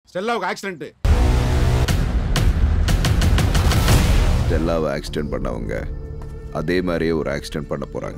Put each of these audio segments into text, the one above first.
ஸ்டெல்லாவுக்கு accident ஸ்டெல்லாவை accident பண்ணவங்க அதே மாதிரியே ஒரு ஆக்சிடென்ட் பண்ண போறாங்க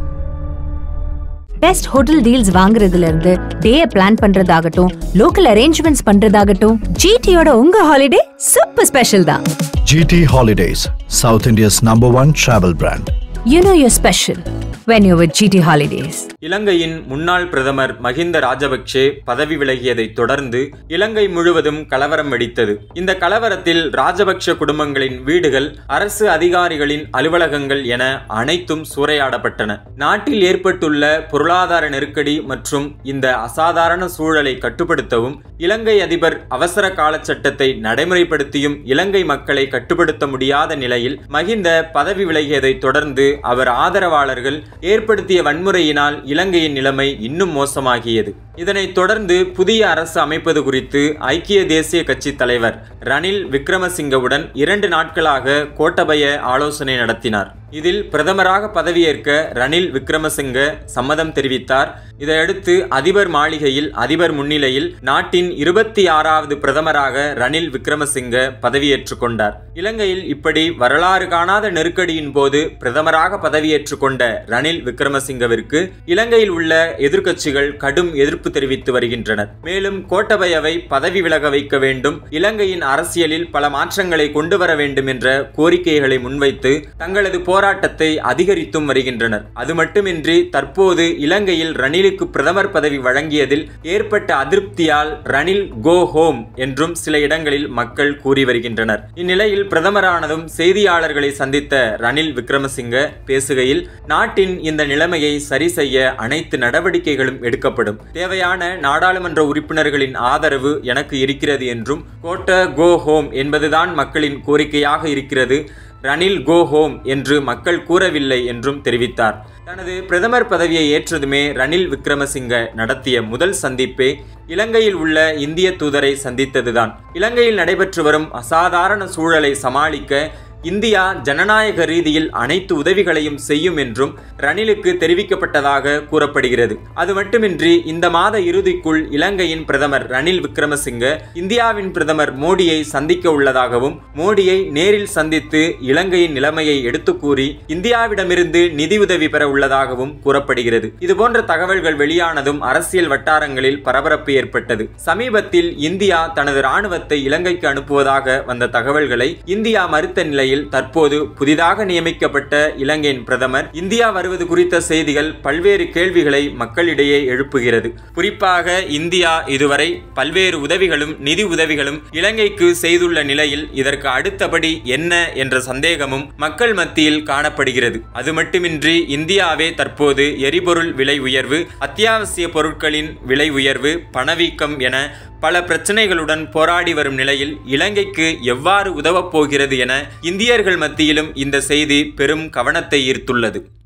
பெஸ்ட் ஹோட்டல் டீல்ஸ் வாங்குறதுல இருந்து டேய பிளான் பண்றதாகட்டும் லோக்கல் அரேஞ்ச்மெண்ட்ஸ் பண்றதாகட்டும் ஜிடியோட உங்க ஹாலிடே சூப்பர் ஸ்பெஷல் தான் GT Holidays, South India's number one travel brand. You know your special when you with GT holidays இலங்கையின் முன்னாள் பிரதமர் மஹிந்த ராஜபக்சே பதவி விலகியதை தொடர்ந்து இலங்கை முழுவதும் கலவரம் வெடித்தது இந்த கலவரத்தில் ராஜபக்ஷ குடும்பங்களின் வீடுகள் அரசு அதிகாரிகளின் அலுவலகங்கள் என அனைத்தும் சூறையாடப்பட்டன நாட்டில் ஏற்பட்டுள்ள பொருளாதார நெருக்கடி மற்றும் இந்த அசாதாரண சூழலை கட்டுப்படுத்தவும் இலங்கை அதிபர் அவசர கால சட்டத்தை நடைமுறைப்படுத்தியும் இலங்கை மக்களை கட்டுப்படுத்த முடியாத நிலையில் மஹிந்த பதவி விலகியதை தொடர்ந்து அவர் ஆதரவாளர்கள் ஏற்படுத்திய வன்முறையினால் இலங்கையின் நிலைமை இன்னும் மோசமாகியது இதனைத் தொடர்ந்து புதிய அரசு அமைப்பது குறித்து ஐக்கிய தேசிய கட்சி தலைவர் ரணில் விக்ரமசிங்கவுடன் இரண்டு நாட்களாக கோட்டபய ஆலோசனை நடத்தினார் இதில் பிரதமராக பதவியேற்க ரணில் விக்ரமசிங்க சம்மதம் தெரிவித்தார் இதையடுத்து அதிபர் மாளிகையில் அதிபர் முன்னிலையில் நாட்டின் இருபத்தி ஆறாவது பிரதமராக ரணில் விக்ரமசிங்க பதவியேற்றுக் கொண்டார் இலங்கையில் இப்படி வரலாறு காணாத நெருக்கடியின் போது பிரதமராக பதவியேற்றுக் கொண்ட ரணில் விக்ரமசிங்கவிற்கு இலங்கையில் உள்ள எதிர்க்கட்சிகள் கடும் எதிர்ப்பு தெரிவித்து வருகின்றனர் மேலும் கோட்டபயவை பதவி விலக வைக்க வேண்டும் இலங்கையின் அரசியலில் பல மாற்றங்களை கொண்டு வர வேண்டும் என்ற கோரிக்கைகளை முன்வைத்து தங்களது போராட்டத்தை அதிகரித்தும் வருகின்றனர் அது மட்டுமின்றி தற்போது இலங்கையில் ரணிலுக்கு பிரதமர் பதவி வழங்கியதில் ஏற்பட்ட அதிருப்தியால் ரணில் கோ ஹோம் என்றும் சில இடங்களில் மக்கள் கூறி வருகின்றனர் இந்நிலையில் பிரதமரானதும் செய்தியாளர்களை சந்தித்த ரணில் விக்ரமசிங்க பேசுகையில் நாட்டின் இந்த நிலைமையை சரி செய்ய அனைத்து நடவடிக்கைகளும் எடுக்கப்படும் தேவையான நாடாளுமன்ற உறுப்பினர்களின் ஆதரவு எனக்கு இருக்கிறது என்றும் கோட்ட கோ ஹோம் என்பதுதான் மக்களின் கோரிக்கையாக இருக்கிறது ரணில் கோ ஹோம் என்று மக்கள் கூறவில்லை என்றும் தெரிவித்தார் தனது பிரதமர் பதவியை ஏற்றதுமே ரணில் விக்ரமசிங்க நடத்திய முதல் சந்திப்பே இலங்கையில் உள்ள இந்திய தூதரை சந்தித்ததுதான் இலங்கையில் நடைபெற்று வரும் அசாதாரண சூழலை சமாளிக்க இந்தியா ஜனநாயக ரீதியில் அனைத்து உதவிகளையும் செய்யும் என்றும் ரணிலுக்கு தெரிவிக்கப்பட்டதாக கூறப்படுகிறது அது மட்டுமின்றி இந்த மாத இறுதிக்குள் இலங்கையின் பிரதமர் ரணில் விக்ரமசிங்க இந்தியாவின் பிரதமர் மோடியை சந்திக்க உள்ளதாகவும் மோடியை நேரில் சந்தித்து இலங்கையின் நிலைமையை எடுத்து கூறி இந்தியாவிடமிருந்து நிதியுதவி பெற உள்ளதாகவும் கூறப்படுகிறது இதுபோன்ற தகவல்கள் வெளியானதும் அரசியல் வட்டாரங்களில் பரபரப்பு ஏற்பட்டது சமீபத்தில் இந்தியா தனது ராணுவத்தை இலங்கைக்கு அனுப்புவதாக வந்த தகவல்களை இந்தியா மறுத்த நிலையில் நிலையில் தற்போது புதிதாக நியமிக்கப்பட்ட இலங்கையின் பிரதமர் இந்தியா வருவது குறித்த செய்திகள் பல்வேறு கேள்விகளை மக்களிடையே எழுப்புகிறது குறிப்பாக இந்தியா இதுவரை பல்வேறு உதவிகளும் நிதி உதவிகளும் இலங்கைக்கு செய்துள்ள நிலையில் இதற்கு அடுத்தபடி என்ன என்ற சந்தேகமும் மக்கள் மத்தியில் காணப்படுகிறது அது மட்டுமின்றி இந்தியாவே தற்போது எரிபொருள் விலை உயர்வு அத்தியாவசிய பொருட்களின் விலை உயர்வு பணவீக்கம் என பல பிரச்சனைகளுடன் போராடி வரும் நிலையில் இலங்கைக்கு எவ்வாறு உதவப் போகிறது என இந்தியர்கள் மத்தியிலும் இந்த செய்தி பெரும் கவனத்தை ஈர்த்துள்ளது